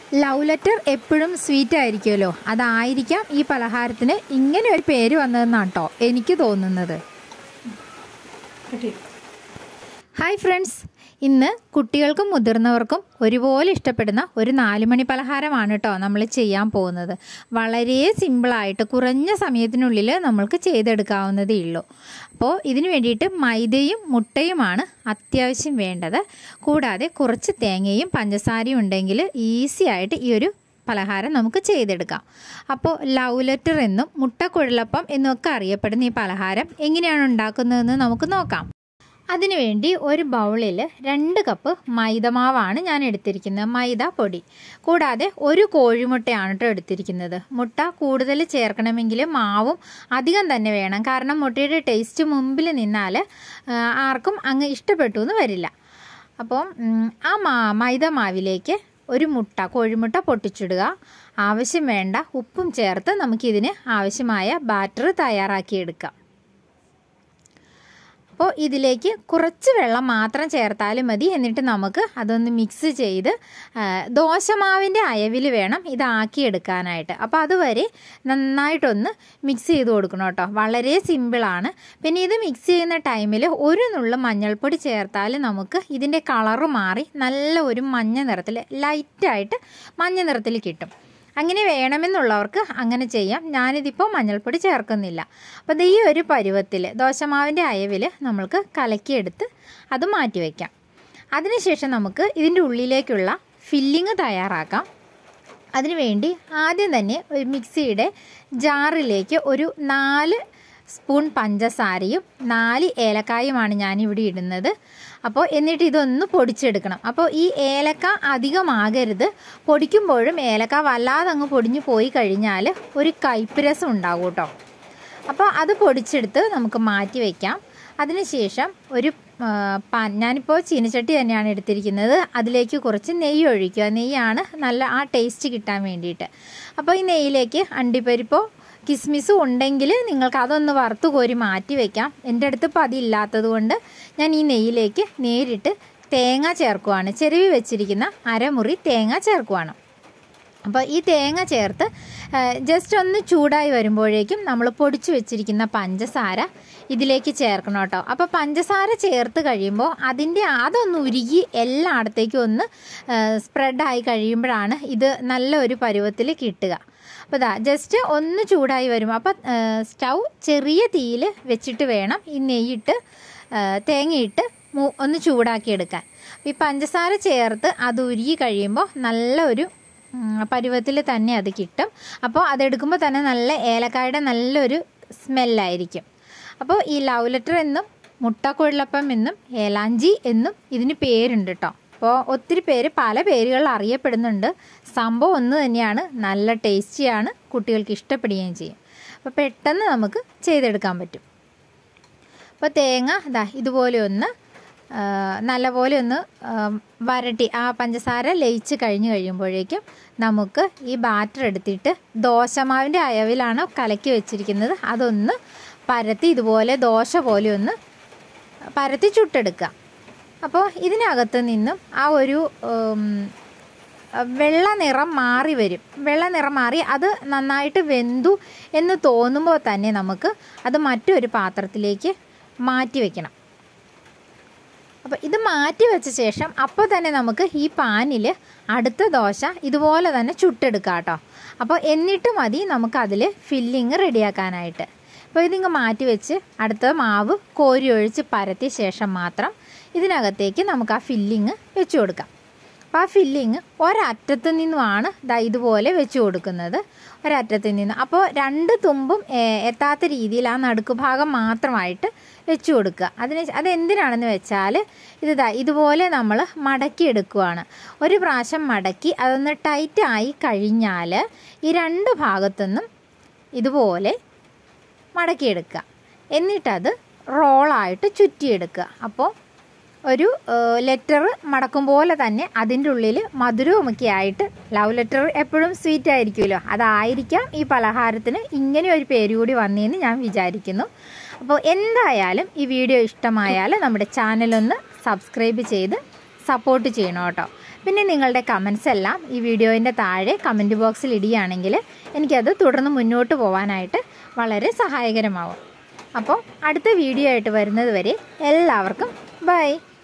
love letter എപ്പോഴും sweet ആയിരിക്കുമല്ലോ അതായിരിക്കാം ഈ പലഹാരത്തിന് ഇങ്ങനെ ഒരു പേര് വന്നതെന്നാണ് കേട്ടോ എനിക്ക് തോന്നുന്നത് ഹായ് ഫ്രണ്ട്സ് ഇന്ന് കുട്ടികൾക്കും മുതിർന്നവർക്കും ഒരുപോലെ ഇഷ്ടപ്പെടുന്ന ഒരു നാലുമണി പലഹാരമാണ് കേട്ടോ നമ്മൾ ചെയ്യാൻ പോകുന്നത് വളരെ സിമ്പിളായിട്ട് കുറഞ്ഞ സമയത്തിനുള്ളിൽ നമ്മൾക്ക് ചെയ്തെടുക്കാവുന്നതേ ഉള്ളൂ അപ്പോൾ ഇതിന് വേണ്ടിയിട്ട് മൈദയും മുട്ടയുമാണ് അത്യാവശ്യം വേണ്ടത് കൂടാതെ കുറച്ച് തേങ്ങയും പഞ്ചസാരയും ഉണ്ടെങ്കിൽ ഈസി ആയിട്ട് ഈ ഒരു പലഹാരം നമുക്ക് ചെയ്തെടുക്കാം അപ്പോൾ ലവ് ലെറ്റർ എന്നും മുട്ടക്കുഴലപ്പം എന്നൊക്കെ അറിയപ്പെടുന്ന ഈ പലഹാരം എങ്ങനെയാണ് ഉണ്ടാക്കുന്നതെന്ന് നമുക്ക് നോക്കാം അതിനുവേണ്ടി ഒരു ബൗളിൽ രണ്ട് കപ്പ് മൈദമാവാണ് ഞാൻ എടുത്തിരിക്കുന്നത് മൈദ പൊടി കൂടാതെ ഒരു കോഴിമുട്ടയാണ് കേട്ടോ എടുത്തിരിക്കുന്നത് മുട്ട കൂടുതൽ ചേർക്കണമെങ്കിൽ മാവും അധികം തന്നെ വേണം കാരണം മുട്ടയുടെ ടേസ്റ്റ് മുമ്പിൽ നിന്നാൽ ആർക്കും അങ്ങ് ഇഷ്ടപ്പെട്ടു എന്ന് വരില്ല അപ്പം ആ മാ മൈദ മാവിലേക്ക് ഒരു മുട്ട കോഴിമുട്ട പൊട്ടിച്ചിടുക ആവശ്യം വേണ്ട ഉപ്പും ചേർത്ത് നമുക്കിതിന് ആവശ്യമായ ബാറ്റർ തയ്യാറാക്കിയെടുക്കാം അപ്പോൾ ഇതിലേക്ക് കുറച്ച് വെള്ളം മാത്രം ചേർത്താലും മതി എന്നിട്ട് നമുക്ക് അതൊന്ന് മിക്സ് ചെയ്ത് ദോശമാവിൻ്റെ അയവിൽ വേണം ഇതാക്കിയെടുക്കാനായിട്ട് അപ്പോൾ അതുവരെ നന്നായിട്ടൊന്ന് മിക്സ് ചെയ്ത് കൊടുക്കണം കേട്ടോ വളരെ സിമ്പിളാണ് പിന്നെ ഇത് മിക്സ് ചെയ്യുന്ന ടൈമിൽ ഒരു നുള്ളു മഞ്ഞൾപ്പൊടി ചേർത്താൽ നമുക്ക് ഇതിൻ്റെ കളറ് മാറി നല്ല ഒരു മഞ്ഞ നിറത്തിൽ ലൈറ്റായിട്ട് മഞ്ഞ നിറത്തിൽ കിട്ടും അങ്ങനെ വേണമെന്നുള്ളവർക്ക് അങ്ങനെ ചെയ്യാം ഞാനിതിപ്പോൾ മഞ്ഞൾപ്പൊടി ചേർക്കുന്നില്ല അപ്പോൾ ഈ ഒരു പരുവത്തിൽ ദോശമാവിൻ്റെ അയവിൽ നമ്മൾക്ക് കലക്കിയെടുത്ത് അത് മാറ്റി വയ്ക്കാം അതിനുശേഷം നമുക്ക് ഇതിൻ്റെ ഉള്ളിലേക്കുള്ള ഫില്ലിങ് തയ്യാറാക്കാം അതിനുവേണ്ടി ആദ്യം തന്നെ ഒരു മിക്സിയുടെ ജാറിലേക്ക് ഒരു നാല് സ്പൂൺ പഞ്ചസാരയും നാല് ഏലക്കായുമാണ് ഞാനിവിടെ ഇടുന്നത് അപ്പോൾ എന്നിട്ട് ഇതൊന്ന് പൊടിച്ചെടുക്കണം അപ്പോൾ ഈ ഏലക്ക അധികമാകരുത് പൊടിക്കുമ്പോഴും ഏലക്ക വല്ലാതെ അങ്ങ് പൊടിഞ്ഞു പോയി കഴിഞ്ഞാൽ ഒരു കയ്പ്പ് രസം ഉണ്ടാകും കേട്ടോ അപ്പോൾ അത് പൊടിച്ചെടുത്ത് നമുക്ക് മാറ്റി വയ്ക്കാം അതിനുശേഷം ഒരു പാൻ ഞാനിപ്പോൾ ചീനച്ചട്ടി തന്നെയാണ് എടുത്തിരിക്കുന്നത് അതിലേക്ക് കുറച്ച് നെയ്യ് ഒഴിക്കുക നെയ്യാണ് നല്ല ആ ടേസ്റ്റ് കിട്ടാൻ വേണ്ടിയിട്ട് അപ്പോൾ ഈ നെയ്യിലേക്ക് അണ്ടിപ്പരിപ്പോ കിസ്മിസും ഉണ്ടെങ്കിൽ നിങ്ങൾക്ക് അതൊന്ന് വറുത്ത് കോരി മാറ്റി വയ്ക്കാം എൻ്റെ അടുത്ത് ഇപ്പോൾ അതില്ലാത്തത് കൊണ്ട് ഞാൻ ഈ നെയ്യിലേക്ക് നേരിട്ട് തേങ്ങ ചേർക്കുവാണ് ചെരുവി വെച്ചിരിക്കുന്ന അരമുറി തേങ്ങ ചേർക്കുവാണ് അപ്പോൾ ഈ തേങ്ങ ചേർത്ത് ജസ്റ്റ് ഒന്ന് ചൂടായി വരുമ്പോഴേക്കും നമ്മൾ പൊടിച്ചു വെച്ചിരിക്കുന്ന പഞ്ചസാര ഇതിലേക്ക് ചേർക്കണം കേട്ടോ അപ്പോൾ പഞ്ചസാര ചേർത്ത് കഴിയുമ്പോൾ അതിൻ്റെ അതൊന്ന് ഉരുകി എല്ലായിടത്തേക്കും ഒന്ന് സ്പ്രെഡായി കഴിയുമ്പോഴാണ് ഇത് നല്ല ഒരു പരുവത്തിൽ കിട്ടുക അപ്പോൾ ഇതാ ജസ്റ്റ് ഒന്ന് ചൂടായി വരും അപ്പോൾ സ്റ്റൗ ചെറിയ തീയിൽ വെച്ചിട്ട് വേണം ഈ നെയ്യിട്ട് തേങ്ങയിട്ട് ഒന്ന് ചൂടാക്കി എടുക്കാൻ ഈ പഞ്ചസാര ചേർത്ത് അത് ഉരുകി കഴിയുമ്പോൾ നല്ല ഒരു പരുവത്തിൽ തന്നെ അത് കിട്ടും അപ്പോൾ അതെടുക്കുമ്പോൾ തന്നെ നല്ല ഏലക്കായുടെ നല്ലൊരു സ്മെല്ലായിരിക്കും അപ്പോൾ ഈ ലവ് ലെറ്റർ എന്നും മുട്ടക്കൊഴലപ്പം എന്നും ഏലാഞ്ചി എന്നും ഇതിന് പേരുണ്ട് കേട്ടോ അപ്പോൾ ഒത്തിരി പേര് പല പേരുകളിൽ അറിയപ്പെടുന്നുണ്ട് സംഭവം ഒന്ന് തന്നെയാണ് നല്ല ടേസ്റ്റിയാണ് കുട്ടികൾക്ക് ഇഷ്ടപ്പെടുകയും ചെയ്യും അപ്പോൾ പെട്ടെന്ന് നമുക്ക് ചെയ്തെടുക്കാൻ പറ്റും അപ്പോൾ തേങ്ങ ഇതാ ഇതുപോലെ ഒന്ന് നല്ലപോലെ ഒന്ന് വരട്ടി ആ പഞ്ചസാര ലയിച്ച് കഴിഞ്ഞ് കഴിയുമ്പോഴേക്കും നമുക്ക് ഈ ബാറ്റർ എടുത്തിട്ട് ദോശമാവിൻ്റെ അയവിലാണ് കലക്കി വെച്ചിരിക്കുന്നത് അതൊന്ന് പരത്തി ഇതുപോലെ ദോശ പോലെ ഒന്ന് പരത്തി ചുട്ടെടുക്കുക അപ്പോൾ ഇതിനകത്ത് നിന്നും ആ ഒരു വെള്ള നിറം മാറി വരും വെള്ള നിറം മാറി അത് നന്നായിട്ട് വെന്തു എന്ന് തോന്നുമ്പോൾ തന്നെ നമുക്ക് അത് മറ്റൊരു പാത്രത്തിലേക്ക് മാറ്റി വയ്ക്കണം അപ്പോൾ ഇത് മാറ്റി വെച്ച ശേഷം അപ്പോൾ തന്നെ നമുക്ക് ഈ പാനിൽ അടുത്ത ദോശ ഇതുപോലെ തന്നെ ചുട്ടെടുക്കാം കേട്ടോ അപ്പോൾ എന്നിട്ട് മതി നമുക്കതിൽ ഫില്ലിങ് റെഡിയാക്കാനായിട്ട് അപ്പോൾ ഇതിങ്ങ് മാറ്റി വെച്ച് അടുത്ത മാവ് കോരി ഒഴിച്ച് പരത്തിയ ശേഷം മാത്രം ഇതിനകത്തേക്ക് നമുക്ക് ആ ഫില്ലിങ് വെച്ച് കൊടുക്കാം അപ്പോൾ ആ ഫില്ലിങ് ഒരറ്റത്ത് നിന്നുമാണ് ദാ ഇതുപോലെ വെച്ച് കൊടുക്കുന്നത് ഒരറ്റത്ത് നിന്ന് അപ്പോൾ രണ്ട് തുമ്പും എത്താത്ത രീതിയിൽ ആ നടുക്ക് ഭാഗം മാത്രമായിട്ട് വെച്ച് കൊടുക്കുക അതിന് അതെന്തിനാണെന്ന് വെച്ചാൽ ഇത് ദാ ഇതുപോലെ നമ്മൾ മടക്കി എടുക്കുകയാണ് ഒരു പ്രാവശ്യം മടക്കി അതൊന്ന് ടൈറ്റ് ആയി കഴിഞ്ഞാൽ ഈ രണ്ട് ഭാഗത്തുനിന്നും ഇതുപോലെ മടക്കിയെടുക്കുക എന്നിട്ടത് റോളായിട്ട് ചുറ്റിയെടുക്കുക അപ്പോൾ ഒരു ലെറ്റർ മടക്കും പോലെ തന്നെ അതിൻ്റെ ഉള്ളിൽ മധുരവുമൊക്കെ ആയിട്ട് ലവ് ലെറ്റർ എപ്പോഴും സ്വീറ്റ് ആയിരിക്കുമല്ലോ അതായിരിക്കാം ഈ പലഹാരത്തിന് ഇങ്ങനെ ഒരു പേര് കൂടി വന്നതെന്ന് ഞാൻ വിചാരിക്കുന്നു അപ്പോൾ എന്തായാലും ഈ വീഡിയോ ഇഷ്ടമായാൽ നമ്മുടെ ചാനലൊന്ന് സബ്സ്ക്രൈബ് ചെയ്ത് സപ്പോർട്ട് ചെയ്യണം കേട്ടോ പിന്നെ നിങ്ങളുടെ കമൻസ് എല്ലാം ഈ വീഡിയോൻ്റെ താഴെ കമൻറ്റ് ബോക്സിൽ ഇടുകയാണെങ്കിൽ എനിക്കത് തുടർന്ന് മുന്നോട്ട് പോകാനായിട്ട് വളരെ സഹായകരമാവും അപ്പോൾ അടുത്ത വീഡിയോ ആയിട്ട് വരുന്നത് വരെ എല്ലാവർക്കും ബൈ